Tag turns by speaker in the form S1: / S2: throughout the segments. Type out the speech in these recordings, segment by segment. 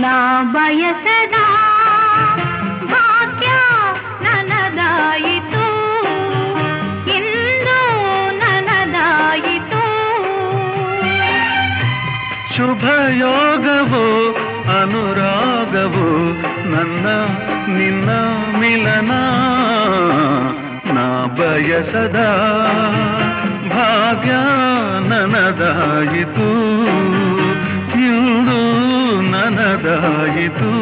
S1: ನಾ ಬಯಸದ ಭಾಗ್ಯ ನನದಾಯಿತು ಇಂದು ನನದಾಯಿತು
S2: ಶುಭ ಯೋಗವು ಅನುರಾಗವು ನನ್ನ ನಿನ್ನ ಮಿಲನ ನಾ ಬಯಸದ ಭಾಗ್ಯ ನನದಾಯಿತು ಇಂದು ನನದಾಯಿತು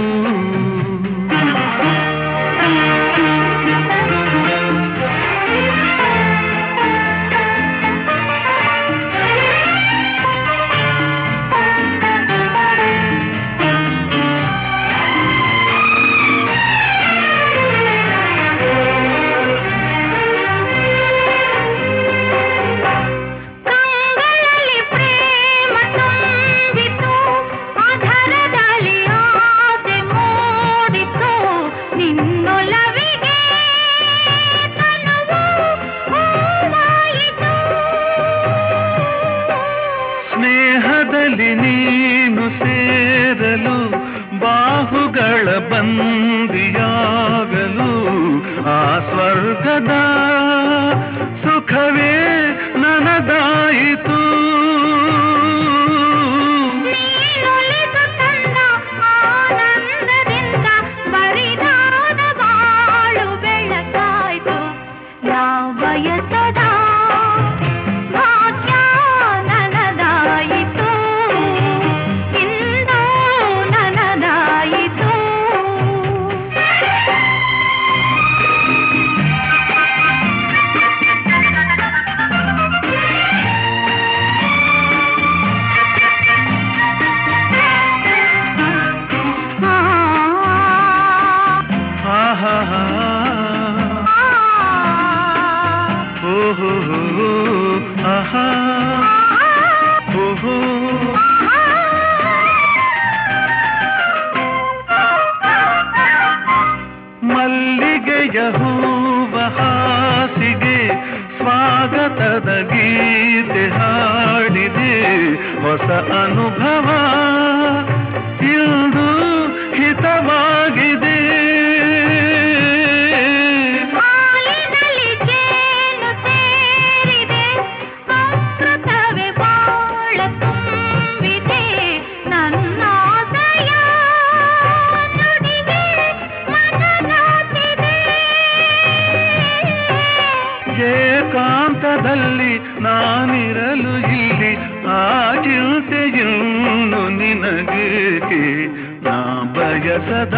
S1: ಕಂಗಳಲ್ಲಿ ಪ್ರೇಮ ತುಂಬಿತು ಅಧರದಲ್ಲಿ ಆಸೆ ಮೂಡಿತು ನಿನ್ನೊಲವಿಗೆ ತನುವು ಹೂವಾಯಿತು
S2: ಸ್ನೇಹದಲ್ಲಿ ನೀನು ಸೇರಲು ಬಾಹುಗಳ ಬಂದಿಯಾಗಲು ಆ ಸ್ವರ್ಗದ ಸುಖವೇ ನನದಾಯಿತು
S1: ನೀನೊಲಿದು ತಂದ ಆನಂದದಿಂದ ಬರಿದಾದ ಬಾಳು ಬೆಳಕಾಯ್ತು ನಾ ಬಯಸದ ಭಾಗ್ಯ ನನದಾಯಿತು ಇಂದು ನನದಾಯಿತು
S2: ಆಹಾ ಓಹೋ ಆಹಾ ಓಹೋ ಮಲ್ಲಿಗೆಯ ಹೂವ ಹಾಸಿಗೆ ಸ್ವಾಗತದ ಗೀತೆ ಹಾಡಿದೆ ಹೊಸ ಅನುಭವ ಇಂದು ಹಿತವಾಗಿದೆ
S1: ಹಾಲಿನಲ್ಲಿ ಜೇನು ಸೇರಿದೆ ಅಮೃತವೇ ಬಾಳ ತುಂಬಿದೆ ನನ್ನಾಸೆಯ ನುಡಿಗೆ ಮನನಾಚಿದೆ
S2: ಏಕಾಂತದಲ್ಲಿ ನಾನಿರಲು ಇಲ್ಲಿ ಆ ಚಿಂತೆಯನ್ನು ನಿನಗೇಕೆ ನಾ ಬಯಸದ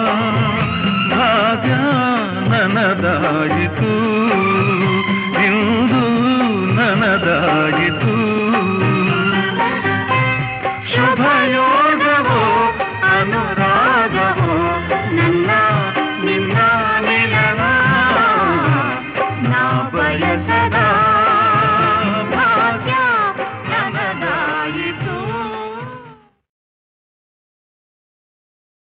S2: ಭಾಗ್ಯ ನನದಾಯಿತು ಇಂದು ನನದಾಯಿತು ಶುಭಯೋಗವೋ ಅನುರಾಗವೋ ನನ್ನ ನಿನ್ನ ಮಿಲನ ನಾ ಬಯಸದ